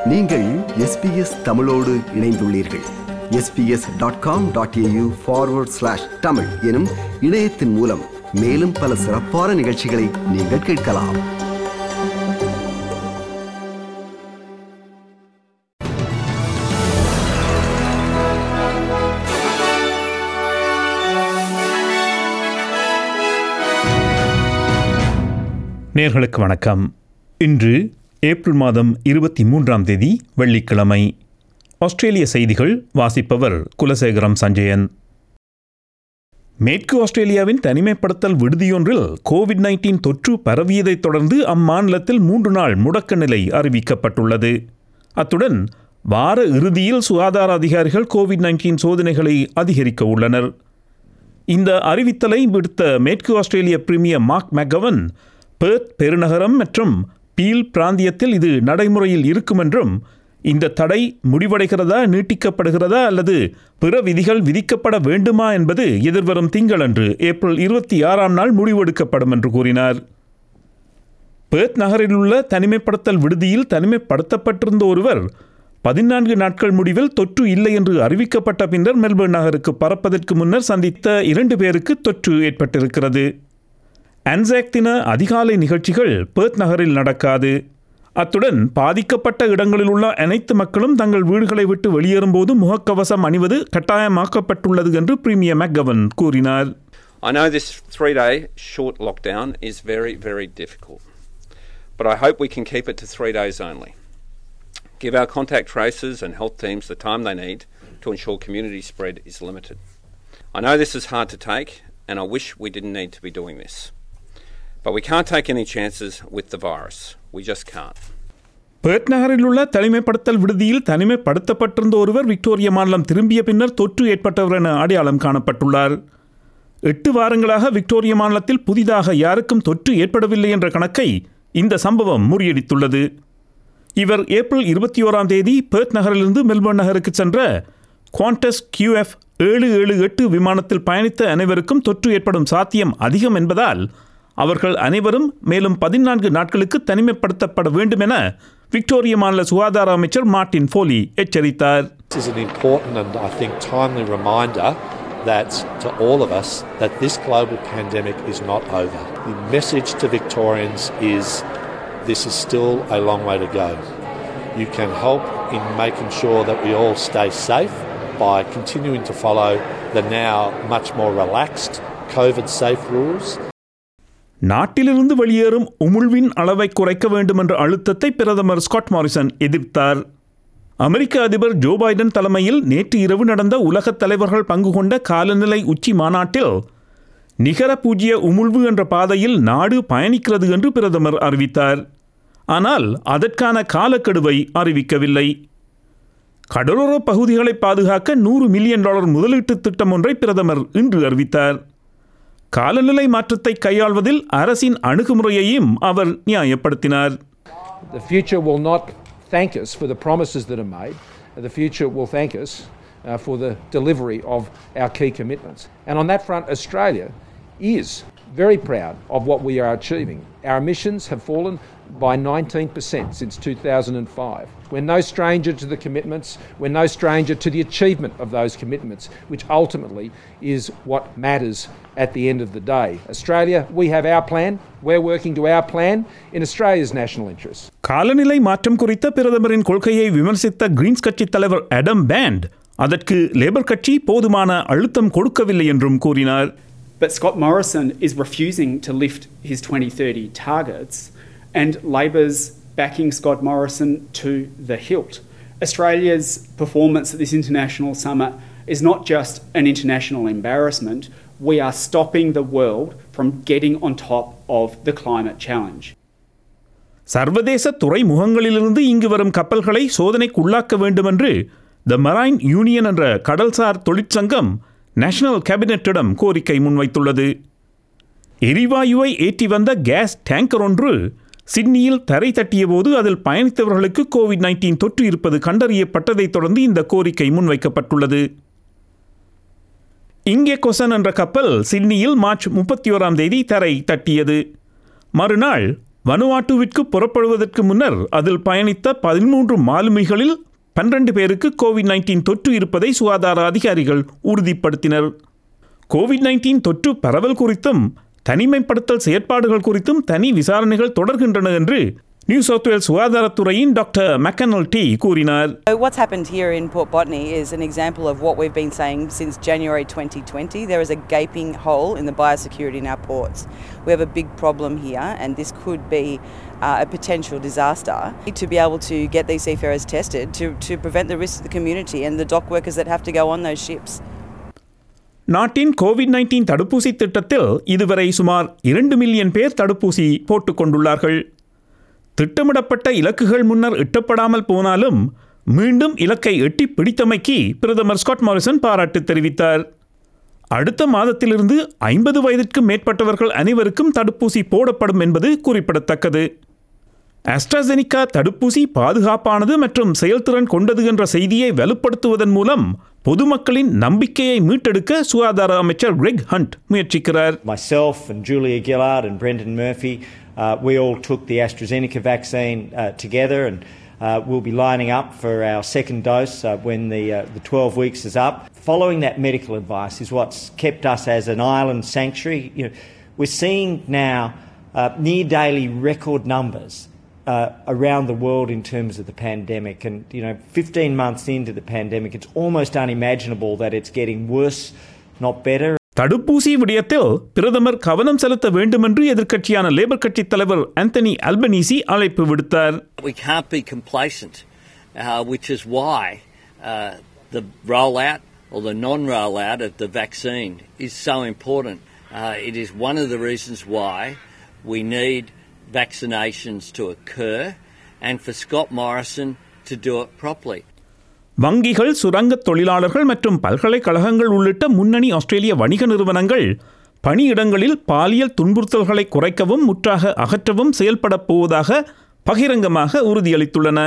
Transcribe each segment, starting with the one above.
நீங்கள் எஸ்பிஎஸ் தமிழோடு இணைந்துள்ளீர்கள் SBS dot com dot AU forward slash Tamil எனும் இணையத்தின் மூலம் மேலும் பல சிறப்பான நிகழ்ச்சிகளை நீங்கள் கேட்கலாம் நேர்களுக்கு வணக்கம் இன்று ஏப்ரல் மாதம் இருபத்தி மூன்றாம் தேதி வெள்ளிக்கிழமை ஆஸ்திரேலிய செய்திகள் வாசிப்பவர் குலசேகரம் சஞ்சயன் மேற்கு ஆஸ்திரேலியாவின் தனிமைப்படுத்தல் விடுதியொன்றில் கோவிட் நைன்டீன் தொற்று பரவியதைத் தொடர்ந்து அம்மாநிலத்தில் மூன்று நாள் முடக்க நிலை அறிவிக்கப்பட்டுள்ளது அத்துடன் வார இறுதியில் சுகாதார அதிகாரிகள் கோவிட் நைன்டீன் சோதனைகளை அதிகரிக்க உள்ளனர் இந்த அறிவித்தலை விடுத்த மேற்கு Australian premier Mark McGowan Perth பெருநகரம் மற்றும் பீல் பிராந்தியத்தில் இது நடைமுறையில் இருக்கும் என்றும் இந்த தடை முடிவடைகிறதா நீட்டிக்கப்படுகிறதா அல்லது பிற விதிகள் விதிக்கப்பட வேண்டுமா என்பது எதிர்வரும் திங்களன்று ஏப்ரல் இருபத்தி ஆறாம் நாள் முடிவெடுக்கப்படும் என்று கூறினார் பேர்த் நகரில் உள்ள தனிமைப்படுத்தல் விடுதியில் தனிமைப்படுத்தப்பட்டிருந்த ஒருவர் பதினான்கு நாட்கள் முடிவில் தொற்று இல்லை என்று அறிவிக்கப்பட்ட பின்னர் மெல்பர்ன் நகருக்கு பறப்பதற்கு முன்னர் சந்தித்த இரண்டு பேருக்கு தொற்று ஏற்பட்டிருக்கிறது அன்சாக் தின அதிகாலை நிகழ்ச்சிகள் பேர்த் நகரில் நடக்காது அத்துடன் பாதிக்கப்பட்ட இடங்களில் உள்ள அனைத்து மக்களும் தங்கள் வீடுகளை விட்டு வெளியேறும்போது முகக்கவசம் அணிவது கட்டாயமாக்கப்பட்டுள்ளது என்று பிரீமியர் மெக்கவன் கூறினார் I know this three day short lockdown is very, very difficult, but I hope we can keep it to three days only. Give our contact tracers and health teams the time they need to ensure community spread is limited. I know this is hard to take, and I wish we didn't need to be doing this. But we can't take any chances with the virus. We just can't. Perth நகரில் உள்ள தனிமைப்படுத்தல் விடுதியில் தனிமைப்படுத்தப்பட்டிருந்த ஒருவர் Victoria மாநிலம் திரும்பிய பின்னர் தொற்று ஏற்பட்டவர் என அடையாளம் காணப்பட்டுள்ளார் எட்டு வாரங்களாக விக்டோரியா மாநிலத்தில் புதிதாக யாருக்கும் தொற்று ஏற்படவில்லை என்ற கணக்கை இந்த சம்பவம் முறியடித்துள்ளது இவர் ஏப்ரல் இருபத்தி ஓராம் தேதி பேர்த் நகரிலிருந்து மெல்பர்ன் நகருக்கு சென்ற குவாண்டஸ் கியூஎஃப் ஏழு ஏழு எட்டு விமானத்தில் பயணித்த அனைவருக்கும் தொற்று ஏற்படும் சாத்தியம் அதிகம் என்பதால் அவர்கள் அனைவரும் மேலும் பதினான்கு நாட்களுக்கு தனிமைப்படுத்தப்பட வேண்டும் என விக்டோரிய மாநில சுகாதார அமைச்சர் மார்ட்டின் ஃபோலி எச்சரித்தார் This is an important and I think timely reminder that to all of us that this global pandemic is not over. The message to Victorians is this is still a long way to go. You can help in making sure that we all stay safe by continuing to follow the now much more relaxed COVID safe rules நாட்டிலிருந்து வெளியேறும் உமிழ்வின் அளவை குறைக்க வேண்டும் என்ற அழுத்தத்தை பிரதமர் Scott Morrison எதிர்த்தார் அமெரிக்க அதிபர் ஜோ பைடன் தலைமையில் நேற்று இரவு நடந்த உலகத் தலைவர்கள் பங்கு கொண்ட காலநிலை உச்சி மாநாட்டில் நிகர பூஜ்ய உமிழ்வு என்ற பாதையில் நாடு பயணிக்கிறது என்று பிரதமர் அறிவித்தார் ஆனால் அதற்கான காலக்கெடுவை அறிவிக்கவில்லை கடலோர பகுதிகளை பாதுகாக்க நூறு மில்லியன் டாலர் முதலீட்டு திட்டம் ஒன்றை பிரதமர் இன்று அறிவித்தார் காலநிலை மாற்றத்தை கையாள்வதில் அரசின் அணுகுமுறையையும் அவர் நியாயப்படுத்தினார் The future will not thank us for the promises that are made. The future will thank us uh, for the delivery of our key commitments. And on that front, Australia is very proud of what we are achieving. Our emissions have fallen by 19% since 2005. We're no stranger to the commitments, we're no stranger to the achievement of those commitments, which ultimately is what matters at the end of the day. Australia, we have our plan, we're working to our plan in Australia's national interests. காலநிலை மாற்றம் குறித்த பிரதமரின் கொள்கையை விமர்சித்த Green's கட்சி தலைவர் அடம் pant அதற்கு லேபர் கட்சி போதுமான அழுத்தம் கொடுக்கவில்லை என்றும் கூறினார் But Scott Morrison is refusing to lift his 2030 targets, and Labor's backing Scott Morrison to the hilt. Australia's performance at this international summit is not just an international embarrassment, we are stopping the world from getting on top of the climate challenge. சர்வதேச துறைமுகங்களிலிருந்து இங்கு வரும் கப்பல்களை சோதனைக்கு உள்ளாக்க வேண்டுமென்று த marine union என்ற கடல்சார் தொழிற்சங்கம் national கேபினெட்டிடம் கோரிக்கை முன்வைத்துள்ளது எரிவாயுவை ஏற்றி வந்த கேஸ் டேங்கர் ஒன்று சிட்னியில் தரை தட்டியபோது அதில் பயணித்தவர்களுக்கு கோவிட் நைன்டீன் தொற்று இருப்பது கண்டறியப்பட்டதைத் தொடர்ந்து இந்த கோரிக்கை முன்வைக்கப்பட்டுள்ளது இங்கே கொசன் என்ற கப்பல் சிட்னியில் மார்ச் முப்பத்தி ஓராம் தேதி தரை தட்டியது மறுநாள் வனுவாட்டுவிற்கு புறப்படுவதற்கு முன்னர் அதில் பயணித்த பதிமூன்று மாலுமிகளில் பன்னிரண்டு பேருக்கு கோவிட் நைன்டீன் தொற்று இருப்பதை சுகாதார அதிகாரிகள் உறுதிப்படுத்தினர் கோவிட் நைன்டீன் தொற்று பரவல் குறித்தும் தனிமைப்படுத்தல் செயற்பாடுகள் குறித்தும் தனி விசாரணைகள் தொடர்கின்றன என்று நியூ சவுத் வேல்ஸ் சுகாதாரத்துறையின் டாக்டர் மெக்கனல் டி கூறினார் So what's happened here in Port Botany is an example of what we've been saying since January 2020. There is a gaping hole in the biosecurity in our ports. We have a big problem here, and this could be uh, a potential disaster. To be able to get these seafarers tested to, to prevent the risk to the community and the dock workers that have to go on those ships. நாட்டின் Covid nineteen தடுப்பூசி திட்டத்தில் இதுவரை சுமார் இரண்டு million பேர் தடுப்பூசி போட்டுக் கொண்டுள்ளார்கள் திட்டமிடப்பட்ட இலக்குகள் முன்னர் எட்டப்படாமல் போனாலும் மீண்டும் இலக்கை எட்டி பிடித்தமைக்கு பிரதமர் ஸ்காட் மாரிசன் பாராட்டு தெரிவித்தார் அடுத்த மாதத்திலிருந்து ஐம்பது வயதிற்கும் மேற்பட்டவர்கள் அனைவருக்கும் தடுப்பூசி போடப்படும் என்பது குறிப்பிடத்தக்கது ஆஸ்ட்ராசெனிகா தடுப்பூசி பாதுகாப்பானது மற்றும் செயல்திறன் கொண்டது என்ற செய்தியை வலுப்படுத்துவதன் மூலம் பொதுமக்களின் நம்பிக்கையை மீட்டெடுக்க சுகாதார அமைச்சர் கிரெக் ஹண்ட் முயற்சிக்கிறார் Myself and Julia Gillard and Brendan Murphy, uh, we all took the AstraZeneca vaccine uh, together and uh, we'll be lining up for our second dose uh, when the, uh, the 12 weeks is up. Following that medical advice is what's kept us as an island sanctuary. You know, we're seeing now uh, near daily record numbers uh, around the world in terms of the pandemic. And, you know, 15 months into the pandemic, it's almost unimaginable that it's getting worse, not better. தடுப்பூசி விடயத்தில் பிரதமர் கவனம் செலுத்த வேண்டுமென்று எதிர்க்கட்சியான labour கட்சித் தலைவர் Anthony Albanese அழைப்பு விடுத்தார் We can't be complacent, uh, which is why uh, the rollout or the non rollout of the vaccine is so important. Uh, it is one of the reasons why we need vaccinations to occur and for Scott Morrison to do it properly. வங்கிகள் சுரங்கத் தொழிலாளர்கள் மற்றும் பல்கலைக்கழகங்கள் உள்ளிட்ட முன்னணி ஆஸ்திரேலிய வணிக நிறுவனங்கள் பணியிடங்களில் பாலியல் துன்புறுத்தல்களை குறைக்கவும் முற்றாக அகற்றவும் செயல்படப் போவதாக பகிரங்கமாக உறுதியளித்துள்ளன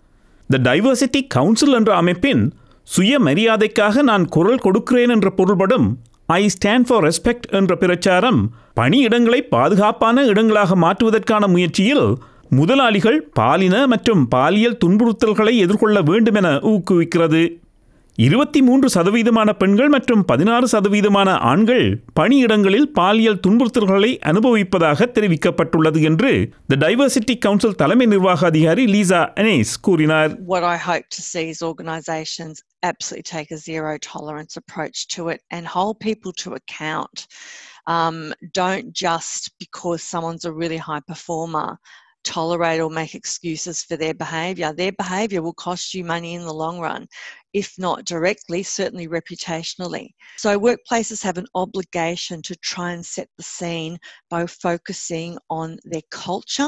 த டைவர்சிட்டி கவுன்சில் என்ற அமைப்பின் சுயமரியாதைக்காக நான் குரல் கொடுக்கிறேன் என்ற பொருள்படும் ஐ ஸ்டாண்ட் ஃபார் ரெஸ்பெக்ட் என்ற பிரச்சாரம் பணியிடங்களை பாதுகாப்பான இடங்களாக மாற்றுவதற்கான முயற்சியில் முதலாளிகள் பாலின மற்றும் பாலியல் துன்புறுத்தல்களை எதிர்கொள்ள வேண்டும் என ஊக்குவிக்கிறது இருபத்தி மூன்று சதவீதமான பெண்கள் மற்றும் பதினாறு சதவீதமான ஆண்கள் பணியிடங்களில் பாலியல் துன்புறுத்தல்களை அனுபவிப்பதாக தெரிவிக்கப்பட்டுள்ளது என்று த டைவர்சிட்டி கவுன்சில் தலைமை நிர்வாக அதிகாரி லீசா அனேஸ் கூறினார் what I hope to see is organisations absolutely take a zero tolerance approach to it and hold people to account. Um, don't just because someone's a really high performer tolerate or make excuses for their behaviour. Their behaviour will cost you money in the long run, if not directly, certainly reputationally. So, workplaces have an obligation to try and set the scene by focusing on their culture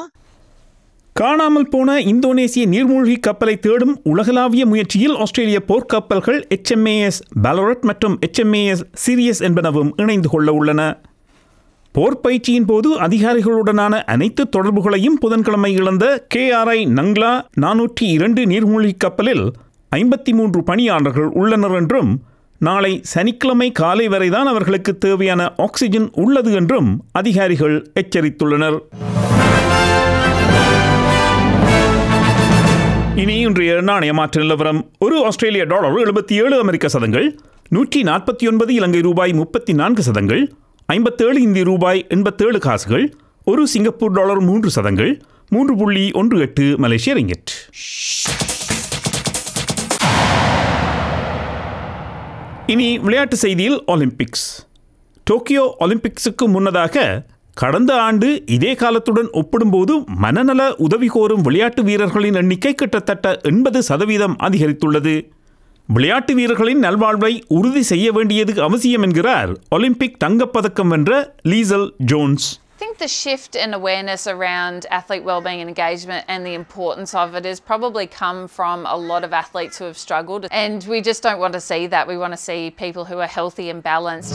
காணாமல் போன இந்தோனேசிய நீர்மூழ்கி கப்பலை தேடும் உலகளாவிய முயற்சியில் ஆஸ்திரேலிய போர்க்கப்பல்கள் எச்எம்ஏஎஸ் பாலரட் மற்றும் எச்எம்ஏஎஸ் serious என்பனவும் இணைந்து கொள்ள உள்ளன போர் பயிற்சியின் போது அதிகாரிகளுடனான அனைத்து தொடர்புகளையும் புதன்கிழமை இழந்த கேஆர்ஐ நங்லா நானூற்றி இரண்டு நீர்மூழ்கி கப்பலில் ஐம்பத்தி மூன்று பணியாளர்கள் உள்ளனர் என்றும் நாளை சனிக்கிழமை காலை வரைதான் அவர்களுக்கு தேவையான ஆக்சிஜன் உள்ளது என்றும் அதிகாரிகள் எச்சரித்துள்ளனர் இனி இன்றைய நாணய மாற்று நிலவரம் ஒரு ஆஸ்திரேலிய டாலர் எழுபத்தி ஏழு அமெரிக்க சதங்கள் நூற்றி நாற்பத்தி ஒன்பது இலங்கை ரூபாய் முப்பத்தி நான்கு சதங்கள் ஐம்பத்தேழு இந்திய ரூபாய் எண்பத்தேழு காசுகள் ஒரு சிங்கப்பூர் டாலர் மூன்று சதங்கள் மூன்று புள்ளி ஒன்று எட்டு மலேசிய ரிங்கெட் இனி விளையாட்டு செய்தியில் ஒலிம்பிக்ஸ் டோக்கியோ ஒலிம்பிக்ஸுக்கு முன்னதாக கடந்த ஆண்டு இதே காலத்துடன் ஒப்பிடும்போது மனநல உதவி கோரும் விளையாட்டு வீரர்களின் எண்ணிக்கை கிட்டத்தட்ட எண்பது சதவீதம் அதிகரித்துள்ளது விளையாட்டு வீரர்களின் நல்வாழ்வை உறுதி செய்ய வேண்டியது அவசியம் என்கிறார் ஒலிம்பிக் தங்கப்பதக்கம் வென்ற Liesel Jones I think the shift in awareness around athlete wellbeing and engagement and the importance of it has probably come from a lot of athletes who have struggled. And we just don't want to see that. We want to see people who are healthy and balanced.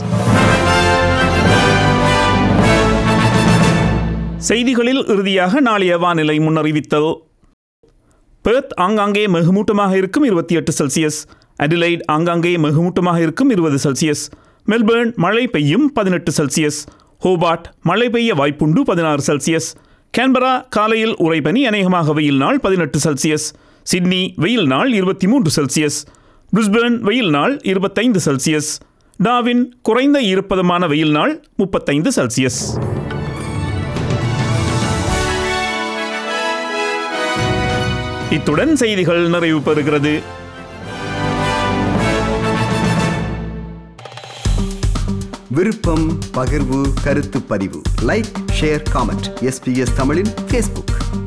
செய்திகளில் இறுதியாக நாளைய வானிலை முன்னறிவித்தல் Perth ஆங்காங்கே மிகுமூட்டமாக இருக்கும் இருபத்தி எட்டு Celsius Adelaide ஆங்காங்கே மிகுமூட்டமாக இருக்கும் இருபது செல்சியஸ் மெல்பேர்ன் மழை பெய்யும் பதினெட்டு செல்சியஸ் ஹோபார்ட் மழை பெய்ய வாய்ப்புண்டு பதினாறு செல்சியஸ் கேன்பரா காலையில் உறைபனி அநேகமாக வெயில் நாள் பதினெட்டு செல்சியஸ் சிட்னி வெயில் நாள் இருபத்தி மூன்று செல்சியஸ் பிரிஸ்பேர்ன் வெயில் நாள் இருபத்தைந்து செல்சியஸ் டாவின் குறைந்த ஈரப்பதமான வெயில் நாள் முப்பத்தைந்து செல்சியஸ் இத்துடன் செய்திகள் நிறைவு பெறுகிறது விருப்பம் பகிர்வு கருத்து பதிவு லைக் ஷேர் காமெண்ட் எஸ்பிஎஸ் தமிழின் ஃபேஸ்புக்